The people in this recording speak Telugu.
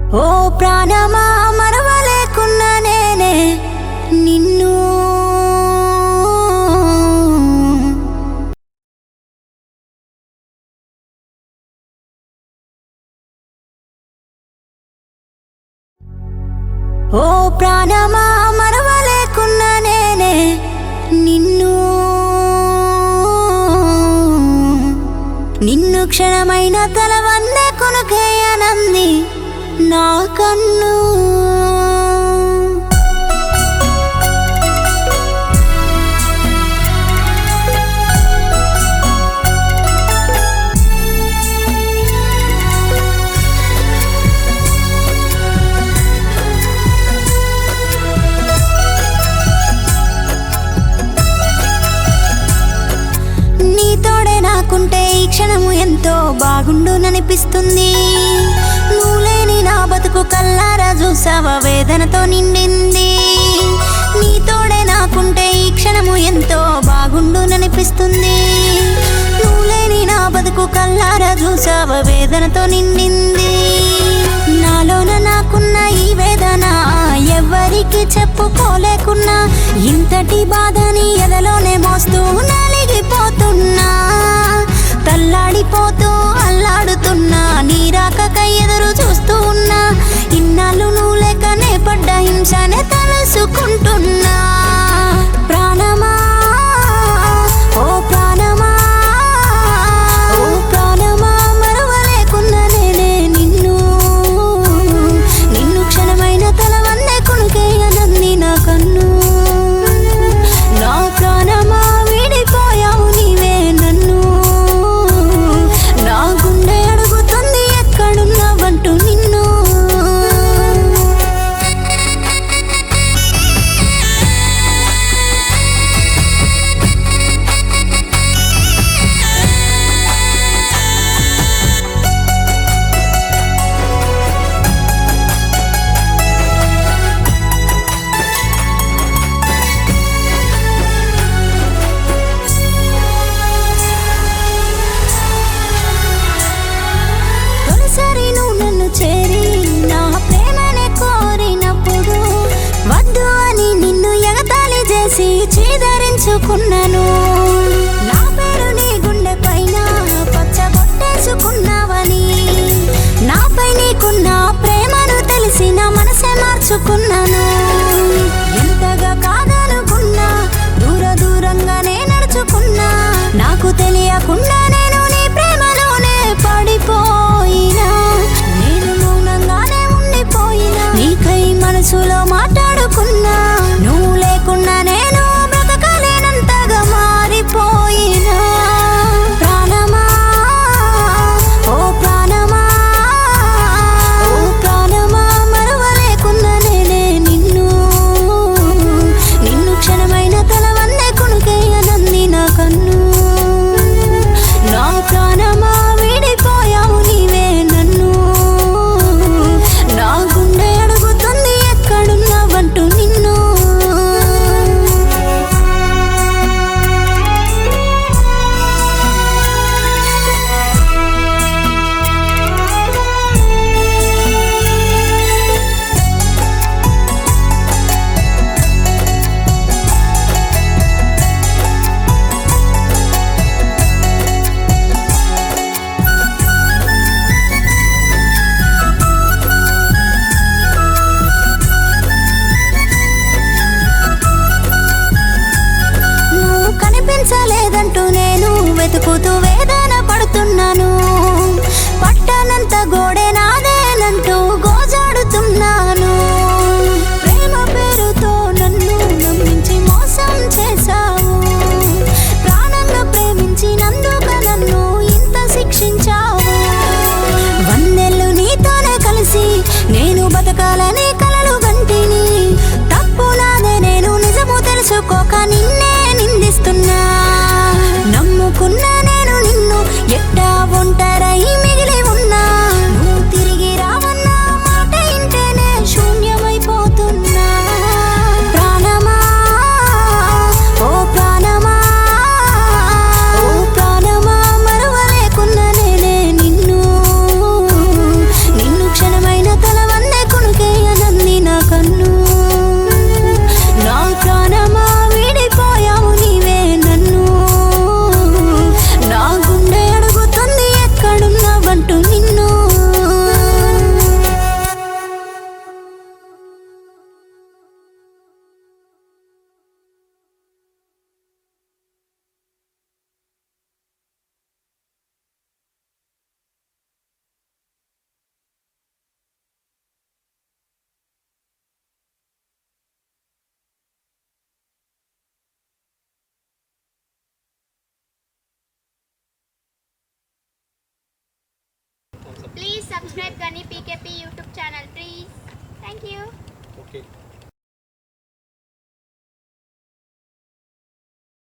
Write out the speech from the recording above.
ఓ ప్రాణమా మరవలేకున్నా నేనే నిన్ను ఓ ప్రాణమా మరవలేకున్నా నేనే నిన్ను నిన్ను క్షణమైన తల వందే కొనుకేయనంది నా కన్ను నీతోడే నాకుంటే ఈ క్షణము ఎంతో బాగుండుననిపిస్తుంది నువ్వు లేని నా బతుకు కల్లారా చూసావా వేదనతో నిండింది నీతోడే నాకుంటే ఈ క్షణము ఎంతో బాగుండుననిపిస్తుంది నువ్వు లేని నా బతుకు కల్లారా చూసావా వేదనతో నిండింది నాలోన నాకున్న ఈ వేదన ఎవ్వరికి చెప్పుకోలేకున్నా ఇంతటి బాధని ఎదలోనే మోస్తూ నలిగిపోతున్నా తల్లాడిపోతూ అల్లాడుతున్నా నీ రాకకై ఎదురు చూస్తూ ఉన్నా ఇన్నాళ్ళు నువ్వు లేకనే పడ్డ హింసనే తలుసుకుంటున్నా ప్రాణమా ఓ ప్రాణమా ఓ ప్రాణమా మరవలేకున్నా నేనే నిన్ను నిన్ను క్షణమైన తల వన్నే కొనుకేయనంది నా కన్ను నా ప్రాణమా వీడిపోయావు నీవే నన్ను నా గుండె అడుగుతుంది ఎక్కడున్నావంటూ నిన్ను తొలిసారి నువ్వు నన్ను చేరి నా ప్రేమనే కోరినప్పుడు వద్దు అని నిన్ను ఎగతాళి చేసి చీదరించుకున్నాను నా పేరు నీ గుండె పైన పచ్చబొట్టేసుకున్నావని నాపై నీకున్న ప్రేమను తెలిసి నా మనసే మార్చుకున్నాను ఎంతగా కాదనుకున్నా దూర దూరంగానే నడుచుకున్నా నాకు తెలియకుండా నేను నీ ప్రేమలోనే పడిపోయినా నేను మౌనంగానే ఉండిపోయినా నీకై మనసులో మాట్లాడుకున్నా నువ్వు లేకుండా నేను బ్రతకలేనంతగా మారిపోయినా ప్రాణమా ఓ ప్రాణమా ఓ ప్రాణమా మరవలేకున్నా నేనే నిన్ను ప్లీజ్ సబ్స్క్రైబ్ కానీ PKP YouTube channel please thank you okay